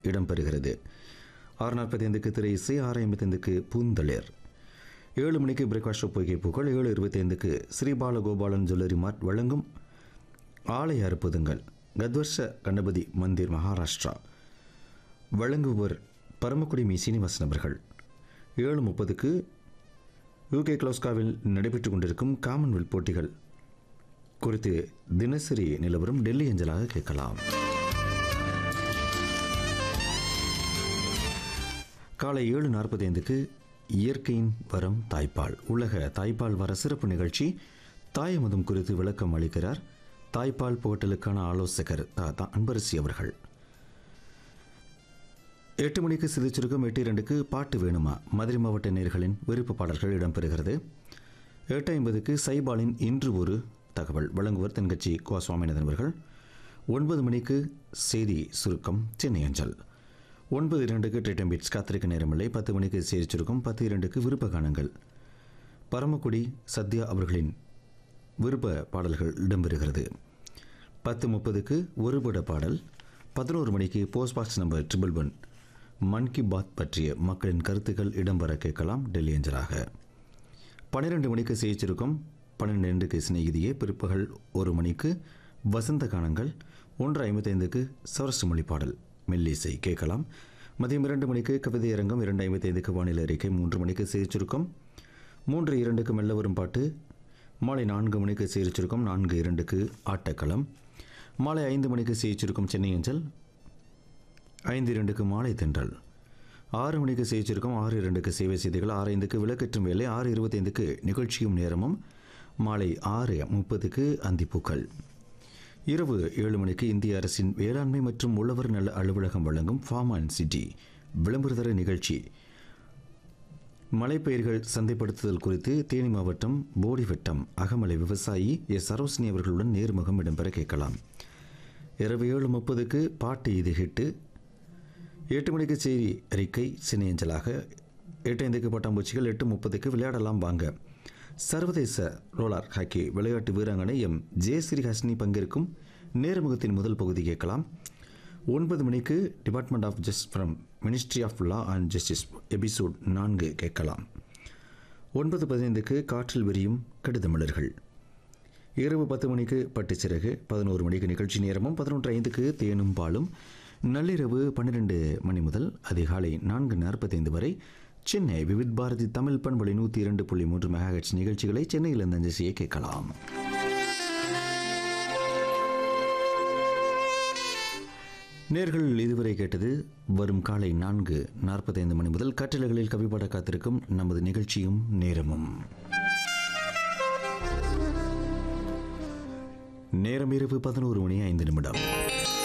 இடம்பெறுகிறது ஆறு நாற்பத்தைந்துக்கு திரை இசை ஆறு ஐம்பத்தைந்துக்கு பூந்தளிர் ஏழு மணிக்கு பிரகாஷ் பொய்கை புகழ் ஏழு இருபத்தைந்துக்கு ஸ்ரீபாலகோபாலன் ஜுவல்லரி மார்ட் வழங்கும் ஆலய அற்புதங்கள் கத்வர்ஷ கணபதி மந்திர் மகாராஷ்டிரா வழங்குவர் பரமக்குடி மீ சீனிவாசன் அவர்கள் ஏழு முப்பதுக்கு யூகே கிளோஸ்காவில் நடைபெற்றுக் கொண்டிருக்கும் காமன்வெல்த் போட்டிகள் குறித்து தினசரி நிலவரம் டெல்லி அஞ்சலாக கேட்கலாம் காலை ஏழு நாற்பத்தைந்துக்கு இயற்கையின் வரம் தாய்ப்பால் உலக தாய்ப்பால் வர சிறப்பு நிகழ்ச்சி தாயமதம் குறித்து விளக்கம் அளிக்கிறார் தாய்ப்பால் புகட்டலுக்கான ஆலோசகர் தாத்தா அன்பரசி அவர்கள் எட்டு மணிக்கு சிதிச்சிருக்கும் எட்டு இரண்டுக்கு பாட்டு வேணுமா மதுரை மாவட்ட நேர்களின் விருப்ப பாடல்கள் இடம்பெறுகிறது எட்டு ஐம்பதுக்கு சைபாலின் இன்று ஒரு தகவல் வழங்குவர் தென்கட்சி கோ சுவாமிநாதன் அவர்கள் ஒன்பது மணிக்கு செய்தி சுருக்கம் சென்னை அஞ்சல் ஒன்பது இரண்டுக்கு ட்ரிட்டம் பீட்ஸ் காத்திருக்க நேரமில்லை பத்து மணிக்கு செய்தி சுருக்கம் பத்து இரண்டுக்கு விருப்ப காணுங்கள் பரமக்குடி சத்யா அவர்களின் விருப்ப பாடல்கள் இடம்பெறுகிறது பத்து முப்பதுக்கு ஒருபட பாடல் பதினோரு மணிக்கு post box number triple one Mann Ki Baat பற்றிய மக்களின் கருத்துக்கள் இடம்பெற கேட்கலாம் டெல்லி அஞ்சலாக பன்னிரெண்டு மணிக்கு செய்திருக்கும் பன்னிரெண்டு ரெண்டுக்கு சிநேகிதியே பிற்பகல் ஒரு மணிக்கு வசந்த கானங்கள் ஒன்று ஐம்பத்தைந்துக்கு சவரஸ்ட மொழி பாடல் மெல்லிசை கேட்கலாம் மதியம் இரண்டு மணிக்கு கவிதை அரங்கம் இரண்டு ஐம்பத்தைந்துக்கு வானிலை அறிக்கை மூன்று மணிக்கு செய்திருக்கும் மூன்று இரண்டுக்கு மெல்ல வரும் பாட்டு மாலை நான்கு மணிக்கு செய்திருக்கும் நான்கு இரண்டுக்கு ஆட்டக்களம் மாலை ஐந்து மணிக்கு செய்திருக்கும் சென்னை அஞ்சல் ஐந்து இரண்டுக்கு மாலை தென்றல் ஆறு மணிக்கு செய்திருக்கும் ஆறு இரண்டுக்கு சேவை செய்திகள் ஆறு ஐந்துக்கு விளக்கற்றும் வேலை ஆறு இருபத்தைந்துக்கு நிகழ்ச்சியும் நேரமும் மாலை ஆறு முப்பதுக்கு அந்திப்பூக்கள் இரவு ஏழு மணிக்கு இந்திய அரசின் வேளாண்மை மற்றும் உழவர் நல அலுவலகம் வழங்கும் ஃபார்ம் அண்ட் சிட்டி விளம்பரதர நிகழ்ச்சி மலைப்பயிர்கள் சந்தைப்படுத்துதல் குறித்து தேனி மாவட்டம் போடிவட்டம் அகமலை விவசாயி எஸ் சரோசினி அவர்களுடன் நேர்முகம் இடம்பெற கேட்கலாம் இரவு ஏழு முப்பதுக்கு பாட்டு இது ஹிட்டு எட்டு மணிக்கு செய்தி அறிக்கை சினையஞ்சலாக எட்டு ஐந்துக்கு பட்டாம்பூச்சிகள் எட்டு முப்பதுக்கு விளையாடலாம் வாங்க சர்வதேச ரோலார் ஹாக்கி விளையாட்டு வீராங்கனை எம் ஜே ஸ்ரீஹாசினி பங்கேற்கும் நேர்முகத்தின் முதல் பகுதி கேட்கலாம் ஒன்பது மணிக்கு department of just from ministry of law and justice episode நான்கு கேட்கலாம் ஒன்பது பதினைந்துக்கு காற்றில் விரியும் கடிதமலர்கள் இரவு பத்து மணிக்கு பட்டுச்சிறகு பதினோரு மணிக்கு நிகழ்ச்சி நேரமும் பதினொன்று ஐந்துக்கு தேனும் பாலும் நள்ளிரவு பன்னிரெண்டு மணி முதல் அதிகாலை நான்கு நாற்பத்தைந்து வரை சென்னை விவித் பாரதி தமிழ் பண்பொழி நூற்றி இரண்டு புள்ளி மூன்று மெகாஹெட்ஸ் நிகழ்ச்சிகளை சென்னையில் இருந்து அஞ்சசியை கேட்கலாம் நேர்கள் இதுவரை கேட்டது வரும் காலை நான்கு நாற்பத்தைந்து மணி முதல் கற்றலைகளில் கவிப்பாட காத்திருக்கும் நமது நிகழ்ச்சியும் நேரமும் நேரம் இரவு பதினோரு மணி ஐந்து நிமிடம்